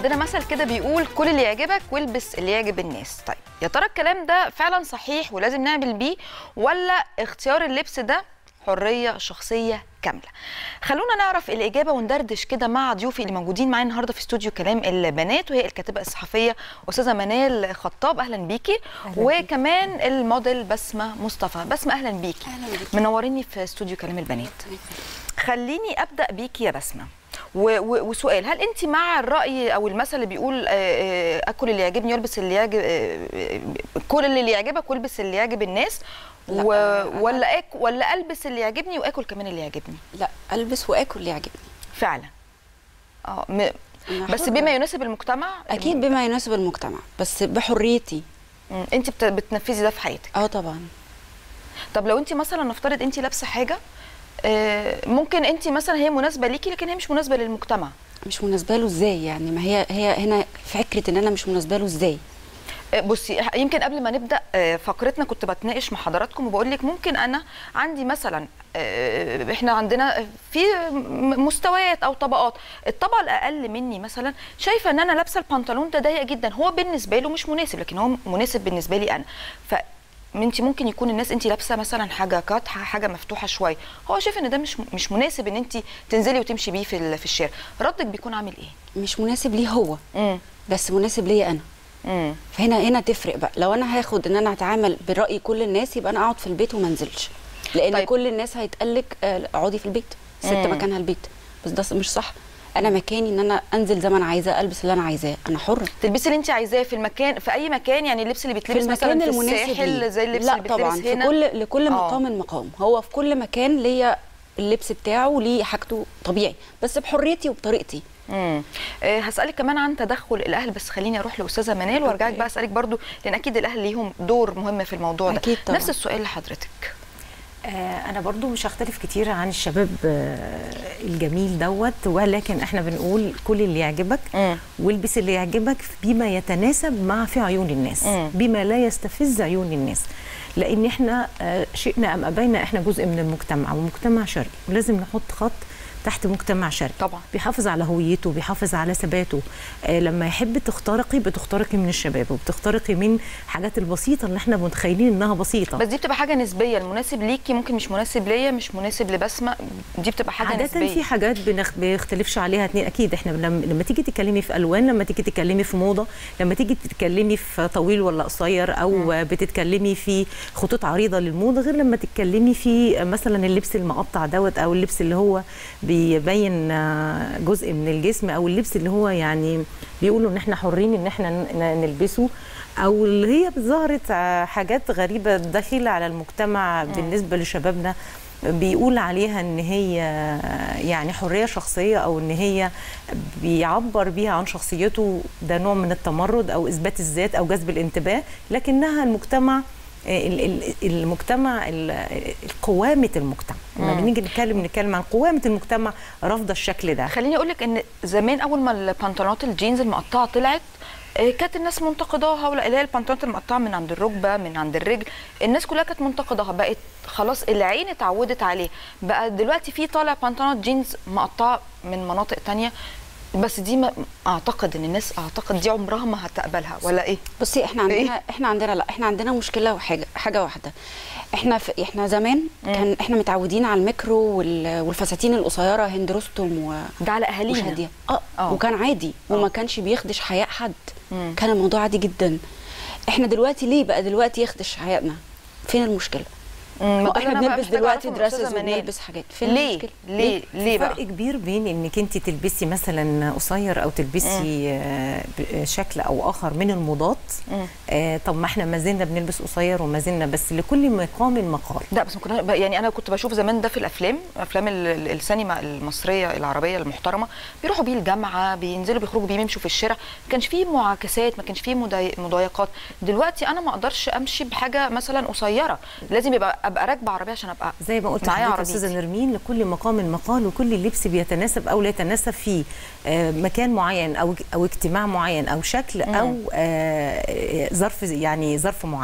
عندنا مثل كده بيقول كل اللي يعجبك والبس اللي يعجب الناس طيب يا ترى الكلام ده فعلا صحيح ولازم نعمل بيه ولا اختيار اللبس ده حريه شخصيه كامله خلونا نعرف الاجابه وندردش كده مع ضيوفي اللي موجودين معايا النهارده في استوديو كلام البنات وهي الكاتبه الصحفيه استاذه منال خطاب اهلا بيكي وكمان الموديل بسمه مصطفى بسمه اهلا بيكي أهلاً بيكي. منوريني في استوديو كلام البنات خليني ابدا بيكي يا بسمه و- و- وسؤال هل انت مع الراي او المثل اللي بيقول آه، آه، اكل اللي يعجبني والبس اللي يعجب آه، آه، كل اللي يعجبك والبس اللي يعجب الناس لا، و... أنا- ولا أك... ولا البس اللي يعجبني واكل كمان اللي يعجبني لا البس واكل اللي يعجبني فعلا اه م... أنا بس حرة. بما يناسب المجتمع اكيد بما يناسب المجتمع بس بحريتي مم. انت بت... بتنفذي ده في حياتك اه طبعا طب لو انت مثلا نفترض انت لابسه حاجه آه، ممكن انت مثلا هي مناسبه ليكي لكن هي مش مناسبه للمجتمع مش مناسبه له ازاي يعني ما هي هي هنا فكره ان انا مش مناسبه له ازاي آه، بصي يمكن قبل ما نبدا آه، فقرتنا كنت بتناقش مع حضراتكم وبقول لك ممكن انا عندي مثلا آه، احنا عندنا في م- مستويات او طبقات الطبقه الاقل مني مثلا شايفه ان انا لابسه البنطلون ده ضيق جدا هو بالنسبه له مش مناسب لكن هو مناسب بالنسبه لي انا ف انت ممكن يكون الناس انت لابسه مثلا حاجه كاتحه حاجه مفتوحه شويه هو شايف ان ده مش مش مناسب ان انت تنزلي وتمشي بيه في ال- في الشارع ردك بيكون عامل ايه مش مناسب ليه هو امم بس مناسب ليا انا امم فهنا هنا تفرق بقى لو انا هاخد ان انا هتعامل براي كل الناس يبقى انا اقعد في البيت وما انزلش لان طيب. طيب. كل الناس هيتقالك آه، اقعدي في البيت ست مم. مكانها البيت بس ده مش صح انا مكاني ان انا انزل زي ما انا عايزاه البس اللي انا عايزاه انا حره تلبسي اللي انت عايزاه في المكان في اي مكان يعني اللبس اللي في بيتلبس مثلا المكان في المناسب الساحل ليه. زي اللبس لا اللي بيتلبس طبعا هنا في كل لكل آه. مقام مقام هو في كل مكان ليا اللبس بتاعه ليه حاجته طبيعي بس بحريتي وبطريقتي امم آه هسالك كمان عن تدخل الاهل بس خليني اروح لاستاذه منال وارجعك أوكي. بقى اسالك برضو لان اكيد الاهل ليهم دور مهم في الموضوع ده أكيد طبعاً. نفس السؤال لحضرتك آه، انا برضو مش هختلف كتير عن الشباب آه، الجميل دوت ولكن احنا بنقول كل اللي يعجبك مم. والبس اللي يعجبك بما يتناسب مع في عيون الناس مم. بما لا يستفز عيون الناس لان احنا آه، شئنا ام ابينا احنا جزء من المجتمع ومجتمع شرقي ولازم نحط خط تحت مجتمع شرقي طبعا. بيحافظ على هويته بيحافظ على ثباته آه لما يحب تخترقي بتخترقي من الشباب وبتخترقي من الحاجات البسيطه اللي احنا متخيلين انها بسيطه بس دي بتبقى حاجه نسبيه المناسب ليكي ممكن مش مناسب ليا مش مناسب لبسمه دي بتبقى حاجه عادة نسبيه في حاجات بنخ... بيختلفش عليها اتنين اكيد احنا لما, لما تيجي تتكلمي في الوان لما تيجي تتكلمي في موضه لما تيجي تتكلمي في طويل ولا قصير او م. بتتكلمي في خطوط عريضه للموضه غير لما تتكلمي في مثلا اللبس المقطع دوت او اللبس اللي هو بيبين آه، جزء من الجسم او اللبس اللي هو يعني بيقولوا ان احنا حرين ان احنا ن- نلبسه او اللي هي ظهرت آه، حاجات غريبه داخله على المجتمع بالنسبه لشبابنا بيقول عليها ان هي يعني حريه شخصيه او ان هي بيعبر بيها عن شخصيته ده نوع من التمرد او اثبات الذات او جذب الانتباه لكنها المجتمع ال- ال- المجتمع ال- قوامه المجتمع لما بنيجي نتكلم نتكلم عن قوامه المجتمع رافضه الشكل ده خليني اقول لك ان زمان اول ما البنطلونات الجينز المقطعه طلعت آه، كانت الناس منتقداها ولا اللي هي البنطلونات المقطعه من عند الركبه من عند الرجل الناس كلها كانت منتقداها بقت خلاص العين اتعودت عليه بقى دلوقتي في طالع بنطلونات جينز مقطعه من مناطق تانية بس دي ما اعتقد ان الناس اعتقد دي عمرها ما هتقبلها ولا ايه بصي احنا إيه؟ عندنا احنا عندنا لا احنا عندنا مشكله وحاجه حاجه واحده احنا في احنا زمان كان احنا متعودين على الميكرو وال- والفساتين القصيره هند رستم و ده على اهالينا وشاديه اه آه. وكان عادي وما كانش بيخدش حياء حد كان الموضوع عادي جدا احنا دلوقتي ليه بقى دلوقتي يخدش حيائنا فين المشكله مم، ما ده اللي احنا أنا بقى بنلبس محتاجة دلوقتي أعرفه من أستاذة دراسز منال. وبنلبس حاجات فين ليه المشكله ليه ليه فرق بقى كبير بين انك انت تلبسي مثلا قصير او تلبسي آه، ب- شكل او اخر من الموضات آه، طب ما احنا ما زلنا بنلبس قصير وما زلنا بس لكل مقام مقال لا بس كنا بقى- يعني انا كنت بشوف زمان ده في الافلام افلام ال- ال- السينما المصريه العربيه المحترمه بيروحوا بيه الجامعه بينزلوا بيخرجوا بيه يمشوا في الشارع ما كانش فيه معاكسات ما كانش فيه مضاي- مضايقات دلوقتي انا ما اقدرش امشي بحاجه مثلا قصيره لازم يبقى ابقى راكبه عربيه عشان ابقى زي ما قلت معايا لحضرتك يا استاذه عربيتي. نرمين لكل مقام مقال وكل لبس بيتناسب او لا يتناسب في آه، مكان معين او او اجتماع معين او شكل او آه، ظرف يعني ظرف معين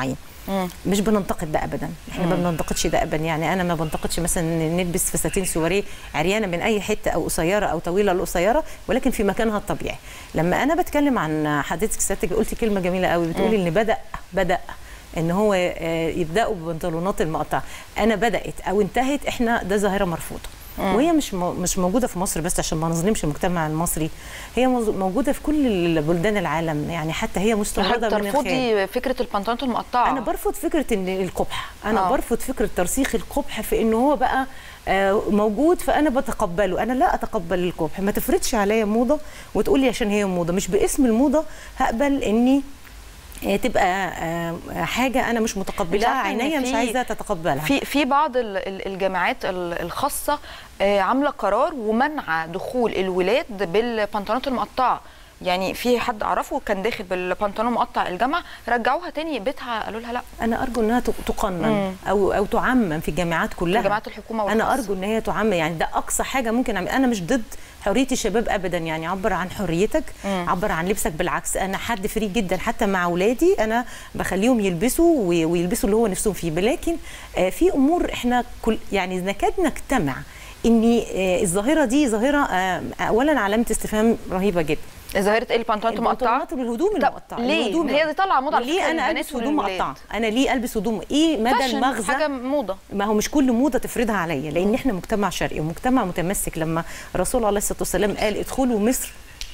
مم. مش بننتقد ده ابدا احنا ما بننتقدش ده ابدا يعني انا ما بنتقدش مثلا إن نلبس فساتين سواريه عريانه من اي حته او قصيره او طويله لقصيره ولكن في مكانها الطبيعي لما انا بتكلم عن حضرتك سيادتك قلتي كلمه جميله قوي بتقولي ان بدا بدا ان هو آه، يبداوا ببنطلونات المقطعه انا بدات او انتهت احنا ده ظاهره مرفوضه وهي مش مو- مش موجوده في مصر بس عشان ما نظلمش المجتمع المصري هي موز- موجوده في كل بلدان العالم يعني حتى هي مستورده من الخارج ترفضي فكره البنطلونات المقطعه انا برفض فكره ان القبح انا آه. آه. برفض فكره ترسيخ القبح في ان هو بقى آه، موجود فانا بتقبله انا لا اتقبل القبح ما تفرضش عليا موضه وتقولي عشان هي موضه مش باسم الموضه هقبل اني آه، تبقى آه، حاجه انا مش أنت متقبلاها عارفة إن عينيا مش في- عايزه تتقبلها في في بعض ال- ال- الجامعات ال- الخاصه آه، عامله قرار ومنع دخول الولاد بالبنطلونات المقطعه يعني في حد اعرفه كان داخل بالبنطلون مقطع الجامعه رجعوها تاني بيتها قالوا لها لا انا ارجو انها ت- تقنن او او تعمم في الجامعات كلها في جامعات الحكومة انا والخاصة. ارجو ان هي تعمم يعني ده اقصى حاجه ممكن اعمل انا مش ضد حريه الشباب ابدا يعني عبر عن حريتك عبر عن لبسك بالعكس انا حد فري جدا حتى مع اولادي انا بخليهم يلبسوا وي- ويلبسوا اللي هو نفسهم فيه لكن آه، في امور احنا كل يعني نكاد نجتمع ان آه، الظاهره دي ظاهره آه، اولا علامه استفهام رهيبه جدا ظاهره ايه البنطلونات المقطعه البنطلونات والهدوم طب المقطعه ليه؟ الهدوم ما هي دي طالعة موضة على ليه فكرة انا للبنات البس هدوم وللولاد. مقطعه انا ليه البس هدوم ايه مدى فاشن، المغزى حاجه موضه ما هو مش كل موضه تفرضها عليا لان احنا مجتمع شرقي ومجتمع متمسك لما الرسول عليه الصلاه والسلام قال ادخلوا مصر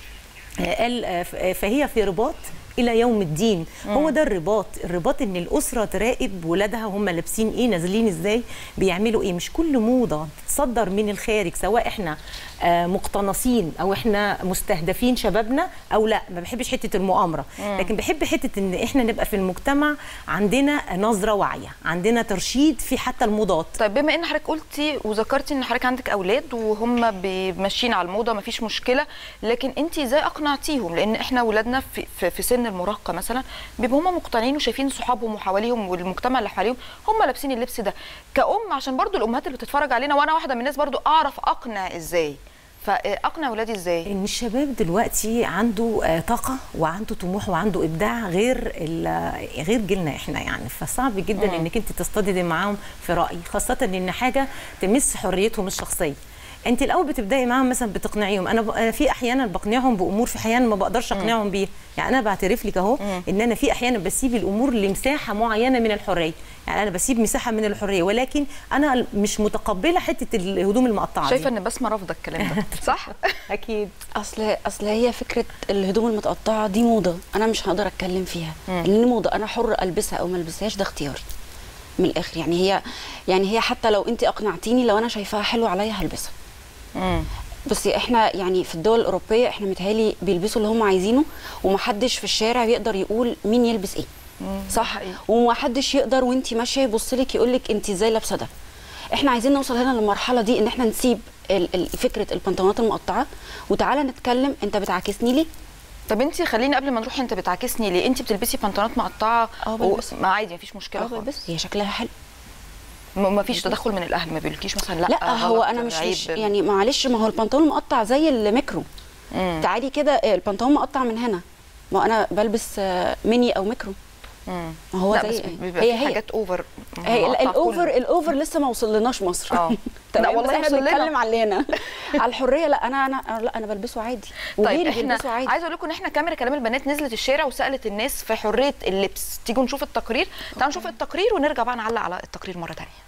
آه، قال آه، ف- آه، فهي في رباط الى يوم الدين هو ده الرباط الرباط ان الاسره تراقب ولادها هم لابسين ايه نازلين ازاي بيعملوا ايه مش كل موضه تتصدر من الخارج سواء احنا آه، مقتنصين او احنا مستهدفين شبابنا او لا ما بحبش حته المؤامره لكن بحب حته ان احنا نبقى في المجتمع عندنا نظره واعيه عندنا ترشيد في حتى الموضات طيب بما ان حضرتك قلتي وذكرتي ان حضرتك عندك اولاد وهم ماشيين على الموضه مفيش مشكله لكن انت ازاي اقنعتيهم لان احنا ولادنا في, في, في سن المراهقه مثلا بيبقوا هم مقتنعين وشايفين صحابهم وحواليهم والمجتمع اللي حواليهم هم لابسين اللبس ده كأم عشان برضو الامهات اللي بتتفرج علينا وانا واحده من الناس برضو اعرف اقنع ازاي فاقنع ولادي ازاي ان الشباب دلوقتي عنده آه، طاقه وعنده طموح وعنده ابداع غير ال- غير جيلنا احنا يعني فصعب جدا مم. انك انت تصطدمي معاهم في راي خاصه ان حاجه تمس حريتهم الشخصيه انت الاول بتبداي معاهم مثلا بتقنعيهم انا ب... أنا في احيانا بقنعهم بامور في احيانا ما بقدرش اقنعهم بيها يعني انا بعترف لك اهو ان انا في احيانا بسيب الامور لمساحه معينه من الحريه يعني انا بسيب مساحه من الحريه ولكن انا مش متقبله حته الهدوم المقطعه شايفه دي. ان بسمه رافضه الكلام ده صح اكيد اصل اصل هي فكره الهدوم المتقطعه دي موضه انا مش هقدر اتكلم فيها لان موضه انا حر البسها او ما البسهاش ده اختياري من الاخر يعني هي يعني هي حتى لو انت اقنعتيني لو انا شايفاها حلو عليا هلبسها مم. بصي احنا يعني في الدول الاوروبيه احنا متهيألي بيلبسوا اللي هم عايزينه ومحدش في الشارع يقدر يقول مين يلبس ايه صح حقيقي. ومحدش يقدر وانت ماشيه يبص لك يقول لك انت ازاي لابسه ده احنا عايزين نوصل هنا للمرحله دي ان احنا نسيب ال- ال- فكره البنطلونات المقطعه وتعالى نتكلم انت بتعاكسني ليه طب انت خليني قبل ما نروح انت بتعاكسني ليه انت بتلبسي بنطلونات مقطعه اه و- بلبس. ما عادي مفيش مشكله اه خالص بس هي شكلها حلو ما ما فيش تدخل من الاهل ما بيقولكيش مثلا لا لا هو غلط، انا مش, عيب. مش يعني معلش ما هو البنطلون مقطع زي الميكرو مم. تعالي كده البنطلون مقطع من هنا ما انا بلبس آه، ميني او ميكرو مم. ما هو لا زي بس بيبقى هي في هي حاجات اوفر هي مقطع الاوفر كله. الاوفر لسه ما وصلناش مصر اه. تمام لا بس والله احنا وصل لنا. بنتكلم على هنا على الحريه لا انا انا لا انا بلبسه عادي طيب وغيري احنا بيلبسوا عادي عايزه اقول لكم ان احنا كاميرا كلام البنات نزلت الشارع وسالت الناس في حريه اللبس تيجوا نشوف التقرير تعالوا نشوف التقرير ونرجع بقى نعلق على التقرير مره ثانيه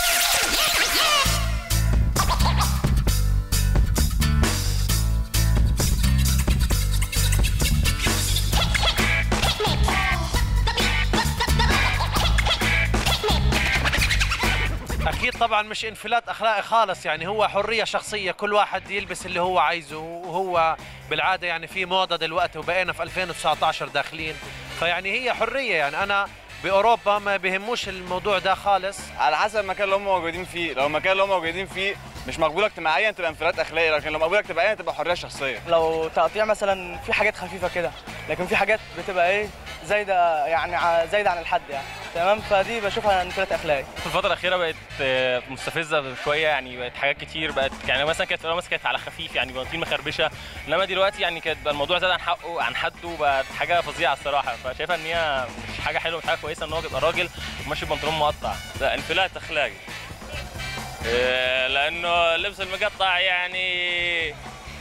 اكيد طبعا مش انفلات اخلاقي خالص يعني هو حريه شخصيه كل واحد يلبس اللي هو عايزه وهو بالعاده يعني في موضه دلوقتي وبقينا في 2019 داخلين فيعني هي حريه يعني انا باوروبا ما بيهموش الموضوع ده خالص على حسب المكان اللي هم موجودين فيه لو المكان اللي هم موجودين فيه مش مقبوله اجتماعيا تبقى انفلات اخلاقي لكن لو مقبوله اجتماعيا تبقى حريه شخصيه لو تقطيع مثلا في حاجات خفيفه كده لكن في حاجات بتبقى ايه زايده يعني ع- زايده عن الحد يعني تمام فدي بشوفها انفلات اخلاقي في الفترة الأخيرة بقت آه، مستفزة شوية يعني بقت حاجات كتير بقت يعني مثلا كانت في الأول مثلا كانت على خفيف يعني بناطيل مخربشة إنما دلوقتي يعني كانت بقى الموضوع زاد عن حقه عن حده بقت حاجة فظيعة الصراحة فشايفها إن هي مش حاجة حلوة مش حاجة كويسة إن هو يبقى راجل وماشي بنطلون مقطع لا انفلات اخلاقي إيه، لانه اللبس المقطع يعني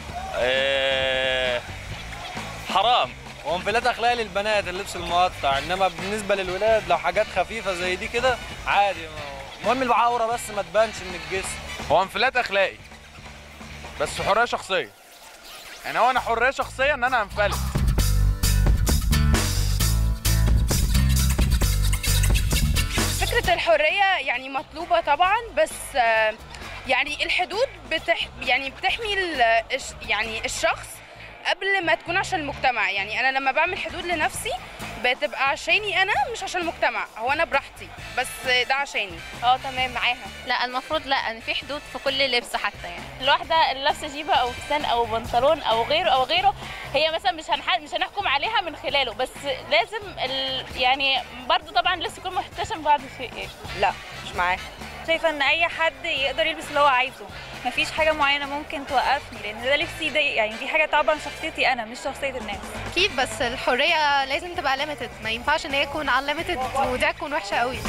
إيه، حرام هو انفلات اخلاقي للبنات اللبس المقطع انما بالنسبه للولاد لو حاجات خفيفه زي دي كده عادي المهم العوره بس ما تبانش من الجسم هو انفلات اخلاقي بس حريه شخصيه يعني هو انا حريه شخصيه ان انا انفلت فكرة الحرية يعني مطلوبة طبعا بس آه، يعني الحدود بتح يعني بتحمي ال- الش- يعني الشخص قبل ما تكون عشان المجتمع يعني انا لما بعمل حدود لنفسي بتبقى عشاني انا مش عشان المجتمع هو انا براحتي بس ده عشاني اه تمام معاها لا المفروض لا ان في حدود في كل لبس حتى يعني الواحده اللي لابسه جيبه او فستان او بنطلون او غيره او غيره هي مثلا مش هنح... مش هنحكم عليها من خلاله بس لازم ال... يعني برضو طبعا لازم يكون محتشم بعض الشيء يعني. لا مش معاها شايفه ان اي حد يقدر يلبس اللي هو عايزه مفيش حاجه معينه ممكن توقفني لان ده لبسي ده يعني دي حاجه طبعا شخصيتي انا مش شخصيه الناس اكيد بس الحرية لازم تبقى ليميتد ما ينفعش ان هي تكون انليميتد وده تكون وحشة قوي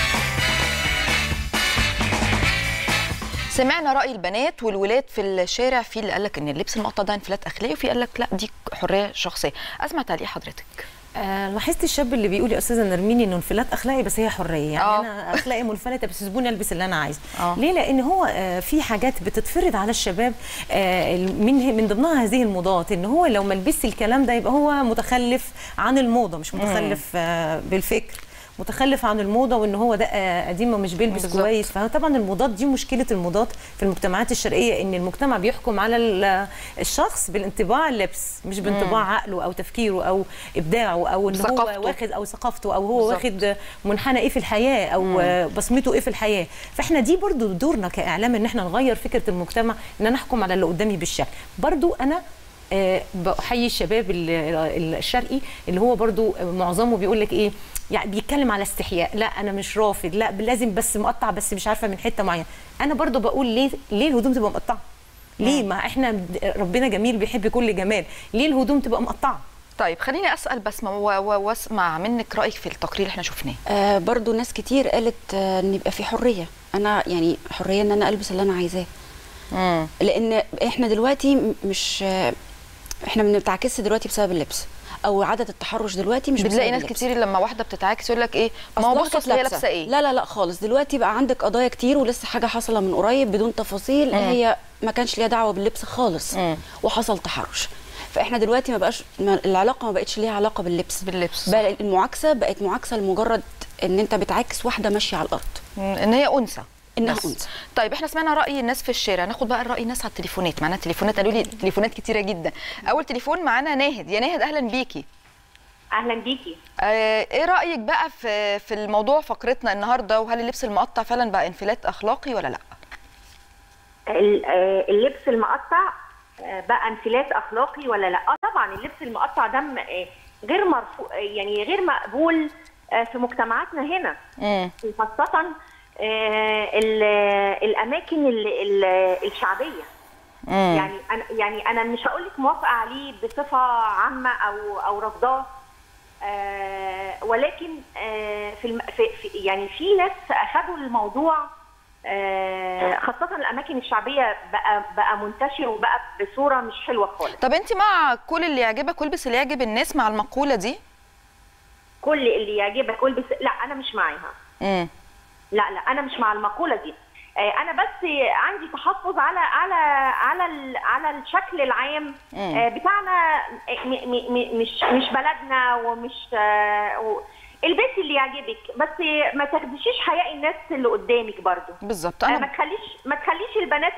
سمعنا راي البنات والولاد في الشارع في اللي قال لك ان اللبس المقطع ده انفلات اخلاقي وفي قال لك لا دي حريه شخصيه اسمع تعليق حضرتك آه لاحظت الشاب اللي بيقول يا استاذه نرميني انه انفلات اخلاقي بس هي حريه يعني آه. انا اخلاقي منفلته بس سيبوني البس اللي انا عايزه آه. ليه لان هو آه في حاجات بتتفرض على الشباب آه من من ضمنها هذه الموضات ان هو لو ما لبسش الكلام ده يبقى هو متخلف عن الموضه مش متخلف آه بالفكر متخلف عن الموضه وان هو ده آه، قديم ومش بيلبس بالظبط. كويس فطبعا الموضات دي مشكله الموضات في المجتمعات الشرقيه ان المجتمع بيحكم على ال- الشخص بالانطباع اللبس مش بانطباع عقله او تفكيره او ابداعه او ان هو ثقافته. واخد او ثقافته او هو بالظبط. واخد منحنى ايه في الحياه او آه، بصمته ايه في الحياه فاحنا دي برضو دورنا كاعلام ان احنا نغير فكره المجتمع ان انا احكم على اللي قدامي بالشكل برضو انا آه، بحيي الشباب ال- ال- الشرقي اللي هو برضو معظمه بيقول لك ايه يعني بيتكلم على استحياء لا انا مش رافض لا لازم بس مقطع بس مش عارفه من حته معينه انا برضو بقول ليه ليه الهدوم تبقى مقطعه ليه ما احنا ربنا جميل بيحب كل جمال ليه الهدوم تبقى مقطعه طيب خليني اسال بسمه و- و- واسمع منك رايك في التقرير اللي احنا شفناه آه برضو ناس كتير قالت آه ان يبقى في حريه انا يعني حريه ان انا البس اللي انا عايزاه امم لان احنا دلوقتي م- مش آه، احنا بنتعكس دلوقتي بسبب اللبس او عدد التحرش دلوقتي مش بتلاقي بسبب ناس اللبس. كتير لما واحده بتتعاكس يقول لك ايه ما هو أصلها بص كانت اصل هي لابسه ايه لا لا لا خالص دلوقتي بقى عندك قضايا كتير ولسه حاجه حاصله من قريب بدون تفاصيل مم. هي ما كانش ليها دعوه باللبس خالص مم. وحصل تحرش فاحنا دلوقتي ما بقاش ما العلاقه ما بقتش ليها علاقه باللبس باللبس بقى المعاكسه بقت معاكسه لمجرد ان انت بتعاكس واحده ماشيه على الارض مم، ان هي انثى انها بس. انثى طيب احنا سمعنا راي الناس في الشارع ناخد بقى راي الناس على التليفونات معانا تليفونات قالوا لي تليفونات كتيره جدا اول تليفون معانا ناهد يا ناهد اهلا بيكي اهلا بيكي آه ايه رايك بقى في في الموضوع فقرتنا النهارده وهل اللبس المقطع فعلا بقى انفلات اخلاقي ولا لا ال- آه، اللبس المقطع آه، بقى انفلات اخلاقي ولا لا اه طبعا اللبس المقطع ده م- آه، غير مرفوع يعني غير مقبول آه، في مجتمعاتنا هنا امم خاصه آه، ال- آه، الاماكن ال- ال- الشعبيه امم يعني انا يعني انا مش هقول لك موافقه عليه بصفه عامه او او رافضاه آه، ولكن آه، في, الم... في في- يعني في ناس اخذوا الموضوع آه، خاصه الاماكن الشعبيه بقى بقى منتشر وبقى بصوره مش حلوه خالص طب انت مع كل اللي يعجبك والبس اللي يعجب الناس مع المقوله دي كل اللي يعجبك والبس لا انا مش معاها امم لا لا انا مش مع المقوله دي آه، انا بس عندي تحفظ على على على ال- على الشكل العام مم. آه، بتاعنا م- م- م- مش مش بلدنا ومش آه، و- البسي اللي يعجبك بس ما تاخديش حياء الناس اللي قدامك برضو بالظبط آه، ما انا تخليش ما تخليش البنات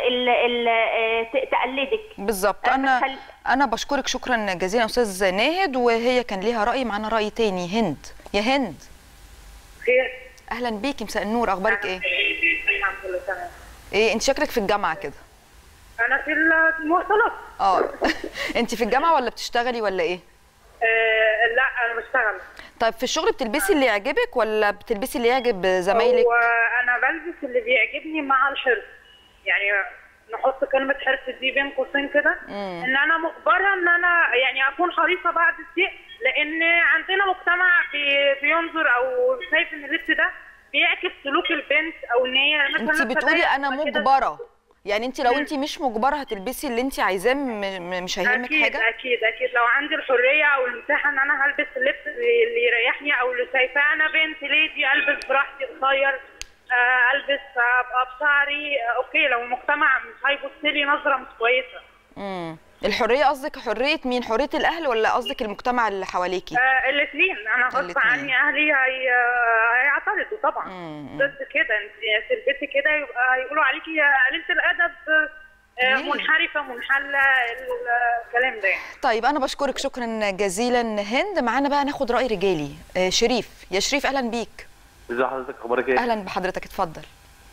اللي تقلدك بالظبط آه، انا بتخلي- انا بشكرك شكرا جزيلا استاذ ناهد وهي كان ليها راي معانا راي تاني هند يا هند خير اهلا بيكي مساء النور اخبارك ايه الحمد لله تمام ايه انت شكلك في الجامعه كده انا في المواصلات اه انت في الجامعه ولا بتشتغلي ولا ايه لا انا بشتغل طيب في الشغل بتلبسي اللي يعجبك ولا بتلبسي اللي يعجب زمايلك وانا بلبس اللي بيعجبني مع الحرص يعني نحط كلمة حرص دي بين قوسين كده مم. ان انا مجبرة ان انا يعني اكون حريصة بعد الشيء لان عندنا مجتمع بي بينظر او شايف ان اللبس ده بيعكس سلوك البنت او ان هي مثلا انت لابسة بتقولي ضيق انا يبقى كده مجبره يعني انت لو انت مش مجبره هتلبسي اللي انت عايزاه م- م- مش هيهمك اكيد حاجه اكيد اكيد لو عندي الحريه او المساحه ان انا هلبس اللبس اللي اللي يريحني او اللي شايفاه انا بنت ليدي البس براحتي قصير آه، البس آه، ابقى بشعري آه، اوكي لو المجتمع مش هيبص لي نظره مش كويسه امم الحريه قصدك حريه مين حريه الاهل ولا قصدك المجتمع اللي حواليكي آه الاثنين انا غصب الاتنين. عني اهلي هي آه، هيعترضوا طبعا مم. ضد كده انت تلبسي كده يبقى هيقولوا عليكي يا قليله الادب آه، ليه؟ منحرفه منحله الكلام ده يعني طيب انا بشكرك شكرا جزيلا هند معانا بقى ناخد راي رجالي آه، شريف يا شريف اهلا بيك ازي حضرتك اخبارك ايه؟ اهلا بحضرتك اتفضل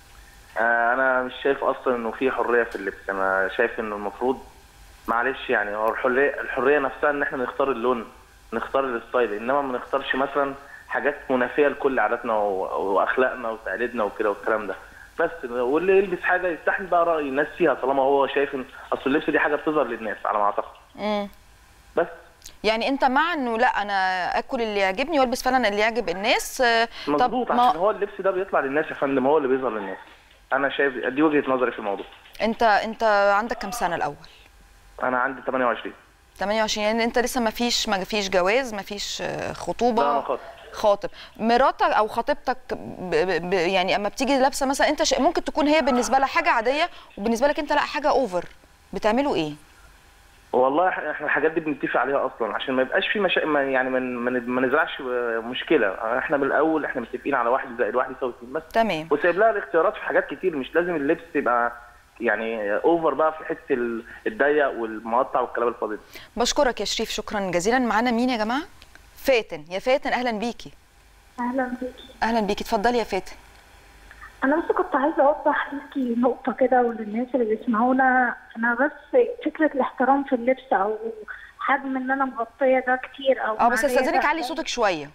آه انا مش شايف اصلا انه في حريه في اللبس انا شايف انه المفروض معلش يعني هو الحريه الحريه نفسها ان احنا نختار اللون نختار الستايل انما ما نختارش مثلا حاجات منافيه لكل عاداتنا و- واخلاقنا وتقاليدنا وكده والكلام ده بس واللي يلبس حاجه يستحمل بقى راي الناس فيها طالما هو شايف ان اصل اللبس دي حاجه بتظهر للناس على ما اعتقد امم بس يعني انت مع انه لا انا اكل اللي يعجبني والبس فعلا اللي يعجب الناس آه، مظبوط عشان هو اللبس ده بيطلع للناس يا فندم هو اللي بيظهر للناس انا شايف دي وجهه نظري في الموضوع انت انت عندك كام سنه الاول انا عندي 28 28 يعني انت لسه ما فيش ما فيش جواز ما فيش آه، خطوبه لا انا خاطر خاطب مراتك او خطيبتك ب... ب... ب... يعني اما بتيجي لابسه مثلا انت ش... ممكن تكون هي بالنسبه لها حاجه عاديه وبالنسبه لك انت لا حاجه اوفر بتعملوا ايه والله إح- احنا الحاجات دي بنتفق عليها اصلا عشان ما يبقاش في مشا... ما- يعني ما ما ما نزرعش مشكله احنا من الاول احنا متفقين على واحد زائد واحد يساوي اتنين بس تمام وسايب لها الاختيارات في حاجات كتير مش لازم اللبس يبقى يعني اوفر بقى في حته ال- الضيق والمقطع والكلام الفاضي ده بشكرك يا شريف شكرا جزيلا معانا مين يا جماعه فاتن يا فاتن اهلا بيكي اهلا بيكي اهلا بيكي اتفضلي يا فاتن انا بس كنت عايزه اوضح ليكي نقطه كده وللناس اللي بيسمعونا انا بس فكره الاحترام في اللبس او حجم ان انا مغطيه ده كتير او اه بس معلية استاذنك ده علي صوتك شويه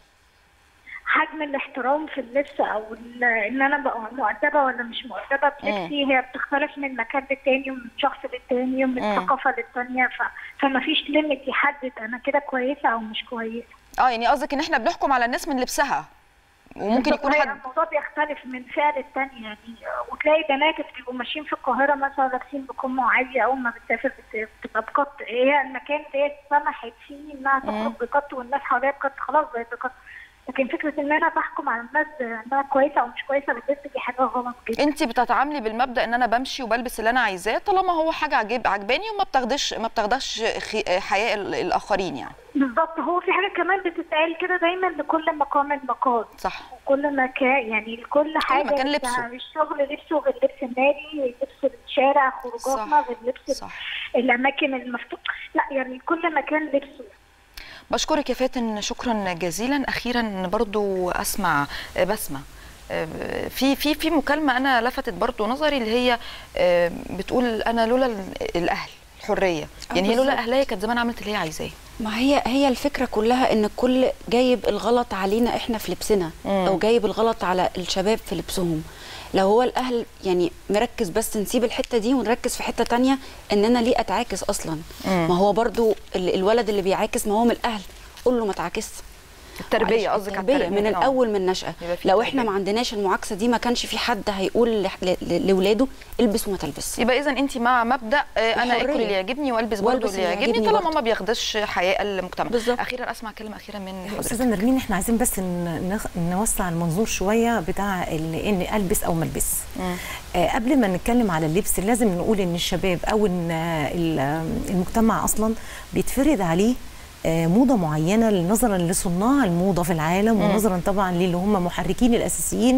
حجم الاحترام في اللبس او ال- ان انا بقى مؤدبه ولا مش مؤدبه بلبسي هي بتختلف من مكان للتاني ومن شخص للتاني ومن مم. ثقافه للتانيه ف... فما فيش ليميت يحدد انا كده كويسه او مش كويسه اه يعني قصدك ان احنا بنحكم على الناس من لبسها وممكن بالظبط، يكون هي حد الموضوع بيختلف من فئه للتانيه يعني وتلاقي بنات بيبقوا ماشيين في القاهره مثلا لابسين بكم عاليه اول ما بتسافر بت- بتبقى بقط هي المكان ده سمحت فيه انها مم. تخرج بقط والناس حواليها بقط خلاص بقت بقط لكن فكره ان انا بحكم على الناس انها كويسه او مش كويسه باللبس دي حاجه غلط جدا انت بتتعاملي بالمبدا ان انا بمشي وبلبس اللي انا عايزاه طالما هو حاجه عجب عجباني وما بتاخدش ما بتاخدش خي- حياء ال- الاخرين يعني بالظبط هو في حاجه كمان بتتقال كده دايما لكل مقام مقال صح وكل مكان يعني لكل حاجه مكان لبسه. يعني الشغل لبسه غير لبس النادي لبس الشارع خروجاتنا غير لبس صح. الاماكن المفتوحه لا يعني كل مكان لبسه بشكرك يا فاتن شكرا جزيلا اخيرا برضو اسمع آه، بسمه آه، في في في مكالمه انا لفتت برضو نظري اللي هي آه، بتقول انا لولا ال- الاهل الحريه يعني هي لولا بالظبط. اهلها كانت زمان عملت اللي هي عايزاه ما هي هي الفكره كلها ان الكل جايب الغلط علينا احنا في لبسنا مم. او جايب الغلط على الشباب في لبسهم لو هو الاهل يعني مركز بس نسيب الحته دي ونركز في حته تانية ان انا ليه اتعاكس اصلا مم. ما هو برضو ال- الولد اللي بيعاكس ما هو من الاهل قول له ما تعاكسش التربية معلش، قصدك على التربية التربية، من آه. الاول من النشأة يبقى في لو تربية. احنا ما عندناش المعاكسه دي ما كانش في حد هيقول لح- ل- ل- لاولاده البس وما تلبس يبقى اذا انت مع مبدا آه، انا اكل الحرية. اللي يعجبني والبس برضه والبس اللي اللي يعجبني يعجبني طالما برضه. ما بياخدش حياء المجتمع بالظبط اخيرا اسمع كلمه اخيره من حضرتك استاذه نرمين احنا عايزين بس ن- نخ- نوسع المنظور شويه بتاع ال- ان البس او ما البس آه، قبل ما نتكلم على اللبس لازم نقول ان الشباب او ان آه، ال- المجتمع اصلا بيتفرض عليه آه، موضه معينه نظرا لصناع الموضه في العالم مم. ونظرا طبعا للي هم محركين الاساسيين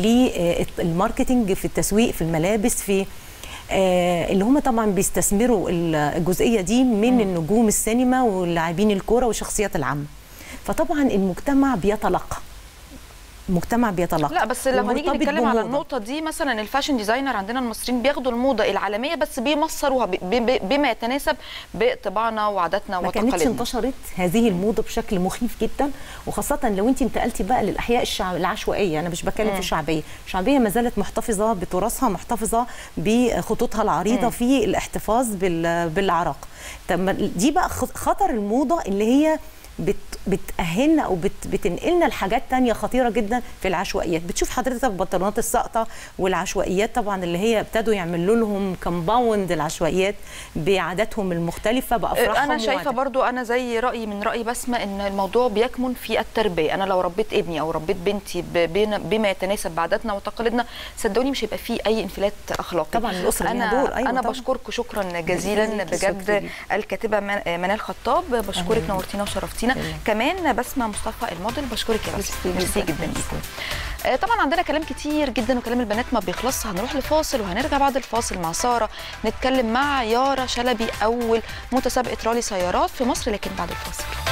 للماركتنج في التسويق في الملابس في آه، اللي هم طبعا بيستثمروا ال- الجزئيه دي من النجوم السينما واللاعبين الكوره والشخصيات العامه فطبعا المجتمع بيتلقى مجتمع بيتلقى لا بس لما نيجي ومرتبط نتكلم على بموضة. النقطه دي مثلا الفاشن ديزاينر عندنا المصريين بياخدوا الموضه العالميه بس بيمصروها ب- ب- بما يتناسب بطباعنا وعاداتنا ما كانتش وتقاليدنا انتشرت هذه الموضه بشكل مخيف جدا وخاصه لو انت انتقلتي بقى للاحياء الشعب العشوائيه انا مش بتكلم مم. في الشعبيه الشعبيه ما زالت محتفظه بتراثها محتفظه بخطوطها العريضه مم. في الاحتفاظ بال- بالعراق طب ما دي بقى خ- خطر الموضه اللي هي بت بتأهلنا او بت بتنقلنا لحاجات تانية خطيره جدا في العشوائيات بتشوف حضرتك بنطلونات الساقطه والعشوائيات طبعا اللي هي ابتدوا يعملوا لهم كومباوند العشوائيات بعاداتهم المختلفه بافراحهم انا شايفه وعاداتهم. برضو انا زي رايي من راي بسمه ان الموضوع بيكمن في التربيه انا لو ربيت ابني او ربيت بنتي ب- بين- بما يتناسب بعاداتنا وتقاليدنا صدقوني مش هيبقى فيه اي انفلات اخلاقي طبعا الأسرة ليها انا دور، أيوة انا طبعا. بشكركم شكرا جزيلا بجد بجد شكراً. الكاتبه من- منال خطاب بشكرك نورتينا وشرفتينا كمان بسمه مصطفى الموديل بشكرك يا بسمه ميرسي جدا ليكم آه، طبعا عندنا كلام كتير جدا وكلام البنات ما بيخلصش هنروح لفاصل وهنرجع بعد الفاصل مع ساره نتكلم مع يارا شلبي اول متسابقه رالي سيارات في مصر لكن بعد الفاصل